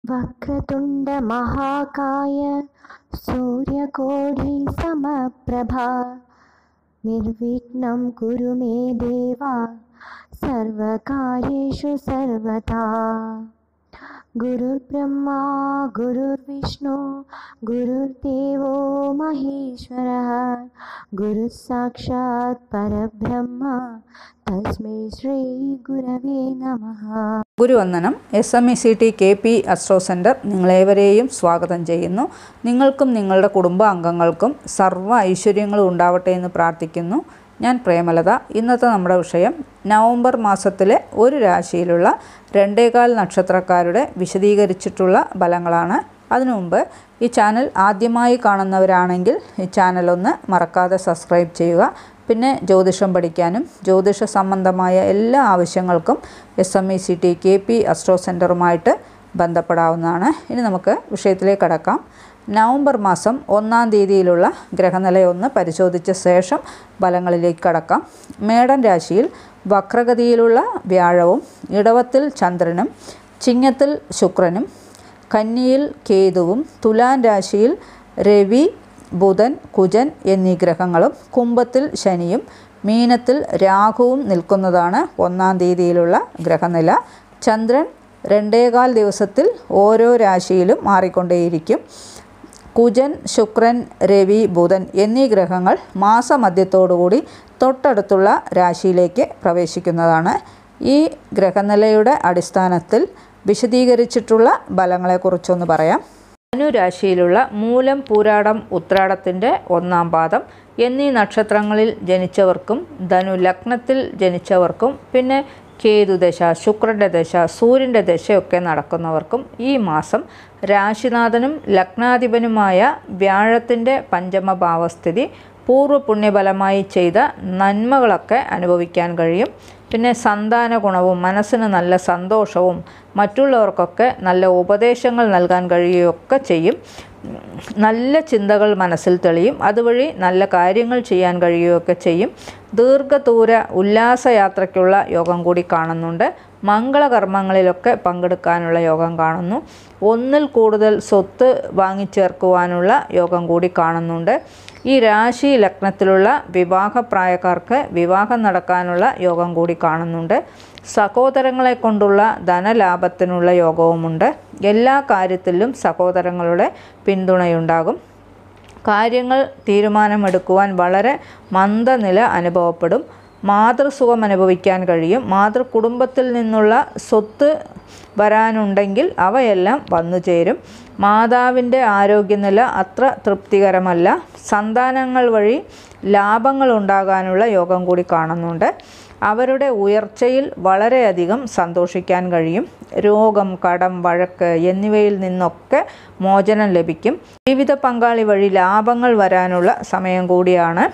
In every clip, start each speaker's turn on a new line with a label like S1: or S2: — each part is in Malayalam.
S1: वक्रतुण्डमहाकाय सूर्यकोटिसमप्रभा निर्विघ्नं कुरु मे देवा सर्वकार्येषु सर्वदा गुरुर्ब्रह्मा गुरुर्विष्णु गुरुर्देवो महेश्वरः गुरुः साक्षात् परब्रह्म तस्मै श्रीगुरवे नमः
S2: ഗുരുവന്ദനം S M E C T K P astro centre നിങ്ങളേവരെയും സ്വാഗതം ചെയ്യുന്നു നിങ്ങൾക്കും നിങ്ങളുടെ കുടുംബാംഗങ്ങൾക്കും സർവ്വ ഐശ്വര്യങ്ങളും ഉണ്ടാവട്ടെ എന്ന് പ്രാർത്ഥിക്കുന്നു ഞാൻ പ്രേമലത ഇന്നത്തെ നമ്മുടെ വിഷയം നവംബർ മാസത്തിലെ ഒരു രാശിയിലുള്ള രണ്ടേകാൽ നക്ഷത്രക്കാരുടെ വിശദീകരിച്ചിട്ടുള്ള ഫലങ്ങളാണ് അതിനു മുമ്പ് ഈ ചാനൽ ആദ്യമായി കാണുന്നവരാണെങ്കിൽ ഈ ചാനലൊന്ന് മറക്കാതെ സബ്സ്ക്രൈബ് ചെയ്യുക പിന്നെ ജ്യോതിഷം പഠിക്കാനും ജ്യോതിഷ സംബന്ധമായ എല്ലാ ആവശ്യങ്ങൾക്കും S M E C T K P astro സെൻറ്ററുമായിട്ട് ബന്ധപ്പെടാവുന്നതാണ് ഇനി നമുക്ക് വിഷയത്തിലേക്ക് കടക്കാം നവംബർ മാസം ഒന്നാം തീയതിയിലുള്ള ഗ്രഹനിലയൊന്ന് പരിശോധിച്ച ശേഷം ഫലങ്ങളിലേക്ക് കടക്കാം മേടൻ രാശിയിൽ വക്രഗതിയിലുള്ള വ്യാഴവും ഇടവത്തിൽ ചന്ദ്രനും ചിങ്ങത്തിൽ ശുക്രനും കന്നിയിൽ കേതുവും തുലാൻ രാശിയിൽ രവി ബുധൻ കുജൻ എന്നീ ഗ്രഹങ്ങളും കുംഭത്തിൽ ശനിയും മീനത്തിൽ രാഹുവും നിൽക്കുന്നതാണ് ഒന്നാം തീയതിയിലുള്ള ഗ്രഹനില ചന്ദ്രൻ രണ്ടേകാൽ ദിവസത്തിൽ ഓരോ രാശിയിലും മാറിക്കൊണ്ടേയിരിക്കും കുജൻ ശുക്രൻ രവി ബുധൻ എന്നീ ഗ്രഹങ്ങൾ മാസമധ്യത്തോടുകൂടി തൊട്ടടുത്തുള്ള രാശിയിലേക്ക് പ്രവേശിക്കുന്നതാണ് ഈ ഗ്രഹനിലയുടെ അടിസ്ഥാനത്തിൽ വിശദീകരിച്ചിട്ടുള്ള ഫലങ്ങളെക്കുറിച്ചൊന്ന് പറയാം ധനുരാശിയിലുള്ള മൂലം പൂരാടം ഉത്രാടത്തിൻ്റെ ഒന്നാം പാദം എന്നീ നക്ഷത്രങ്ങളിൽ ജനിച്ചവർക്കും ധനു ലഗ്നത്തിൽ ജനിച്ചവർക്കും പിന്നെ കേതുദശ ശുക്രൻ്റെ ദശ സൂര്യൻ്റെ ദശയൊക്കെ നടക്കുന്നവർക്കും ഈ മാസം രാശിനാഥനും ലഗ്നാധിപനുമായ വ്യാഴത്തിൻ്റെ പഞ്ചമഭാവസ്ഥിതി പൂർവ്വ പുണ്യഫലമായി ചെയ്ത നന്മകളൊക്കെ അനുഭവിക്കാൻ കഴിയും പിന്നെ സന്താന ഗുണവും മനസ്സിന് നല്ല സന്തോഷവും മറ്റുള്ളവർക്കൊക്കെ നല്ല ഉപദേശങ്ങൾ നൽകാൻ കഴിയുകയൊക്കെ ചെയ്യും നല്ല ചിന്തകൾ മനസ്സിൽ തെളിയും അതുവഴി നല്ല കാര്യങ്ങൾ ചെയ്യാൻ കഴിയുകയൊക്കെ ചെയ്യും ദീർഘദൂര ഉല്ലാസയാത്രയ്ക്കുള്ള യോഗം കൂടി കാണുന്നുണ്ട് മംഗളകർമ്മങ്ങളിലൊക്കെ പങ്കെടുക്കാനുള്ള യോഗം കാണുന്നു ഒന്നിൽ കൂടുതൽ സ്വത്ത് വാങ്ങിച്ചേർക്കുവാനുള്ള യോഗം കൂടി കാണുന്നുണ്ട് ഈ രാശി ലഗ്നത്തിലുള്ള വിവാഹപ്രായക്കാർക്ക് വിവാഹം നടക്കാനുള്ള യോഗം കൂടി കാണുന്നുണ്ട് സഹോദരങ്ങളെ കൊണ്ടുള്ള ധനലാഭത്തിനുള്ള യോഗവുമുണ്ട് എല്ലാ കാര്യത്തിലും സഹോദരങ്ങളുടെ പിന്തുണയുണ്ടാകും കാര്യങ്ങൾ തീരുമാനമെടുക്കുവാൻ വളരെ മന്ദനില അനുഭവപ്പെടും മാതൃസുഖം അനുഭവിക്കാൻ കഴിയും മാതൃകുടുംബത്തിൽ നിന്നുള്ള സ്വത്ത് വരാനുണ്ടെങ്കിൽ അവയെല്ലാം വന്നു ചേരും മാതാവിൻ്റെ ആരോഗ്യനില അത്ര തൃപ്തികരമല്ല സന്താനങ്ങൾ വഴി ലാഭങ്ങൾ ഉണ്ടാകാനുള്ള യോഗം കൂടി കാണുന്നുണ്ട് അവരുടെ ഉയർച്ചയിൽ വളരെയധികം സന്തോഷിക്കാൻ കഴിയും രോഗം കടം വഴക്ക് എന്നിവയിൽ നിന്നൊക്കെ മോചനം ലഭിക്കും ജീവിത പങ്കാളി വഴി ലാഭങ്ങൾ വരാനുള്ള സമയം കൂടിയാണ്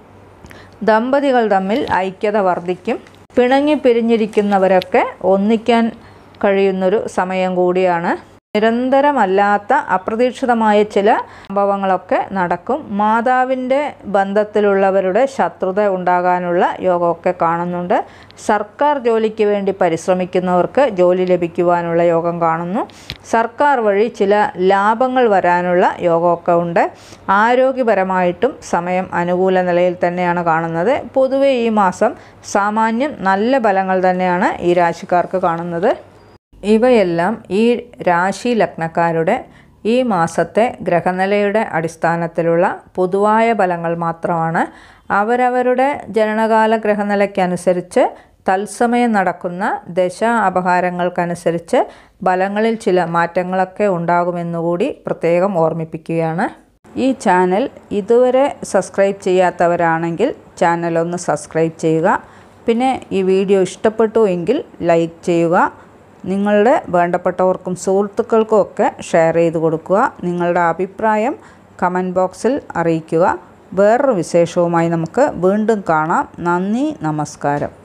S2: ദമ്പതികൾ തമ്മിൽ ഐക്യത വർദ്ധിക്കും പിണങ്ങി പിരിഞ്ഞിരിക്കുന്നവരൊക്കെ ഒന്നിക്കാൻ കഴിയുന്നൊരു സമയം കൂടിയാണ് നിരന്തരമല്ലാത്ത അപ്രതീക്ഷിതമായ ചില സംഭവങ്ങളൊക്കെ നടക്കും മാതാവിൻ്റെ ബന്ധത്തിലുള്ളവരുടെ ശത്രുത ഉണ്ടാകാനുള്ള യോഗമൊക്കെ കാണുന്നുണ്ട് സർക്കാർ ജോലിക്ക് വേണ്ടി പരിശ്രമിക്കുന്നവർക്ക് ജോലി ലഭിക്കുവാനുള്ള യോഗം കാണുന്നു സർക്കാർ വഴി ചില ലാഭങ്ങൾ വരാനുള്ള യോഗമൊക്കെ ഉണ്ട് ആരോഗ്യപരമായിട്ടും സമയം അനുകൂല നിലയിൽ തന്നെയാണ് കാണുന്നത് പൊതുവെ ഈ മാസം സാമാന്യം നല്ല ഫലങ്ങൾ തന്നെയാണ് ഈ രാശിക്കാർക്ക് കാണുന്നത് ഇവയെല്ലാം ഈ രാശി ലഗ്നക്കാരുടെ ഈ മാസത്തെ ഗ്രഹനിലയുടെ അടിസ്ഥാനത്തിലുള്ള പൊതുവായ ഫലങ്ങൾ മാത്രമാണ് അവരവരുടെ ജനനകാല ഗ്രഹനിലയ്ക്കനുസരിച്ച് തത്സമയം നടക്കുന്ന ദശ അപഹാരങ്ങൾക്കനുസരിച്ച് ഫലങ്ങളിൽ ചില മാറ്റങ്ങളൊക്കെ ഉണ്ടാകുമെന്നുകൂടി പ്രത്യേകം ഓർമ്മിപ്പിക്കുകയാണ് ഈ ചാനൽ ഇതുവരെ സബ്സ്ക്രൈബ് ചെയ്യാത്തവരാണെങ്കിൽ ചാനൽ ഒന്ന് സബ്സ്ക്രൈബ് ചെയ്യുക പിന്നെ ഈ വീഡിയോ ഇഷ്ടപ്പെട്ടു എങ്കിൽ ലൈക്ക് ചെയ്യുക നിങ്ങളുടെ വേണ്ടപ്പെട്ടവർക്കും സുഹൃത്തുക്കൾക്കും ഒക്കെ ഷെയർ ചെയ്ത് കൊടുക്കുക നിങ്ങളുടെ അഭിപ്രായം കമൻറ്റ് ബോക്സിൽ അറിയിക്കുക വേറൊരു വിശേഷവുമായി നമുക്ക് വീണ്ടും കാണാം നന്ദി നമസ്കാരം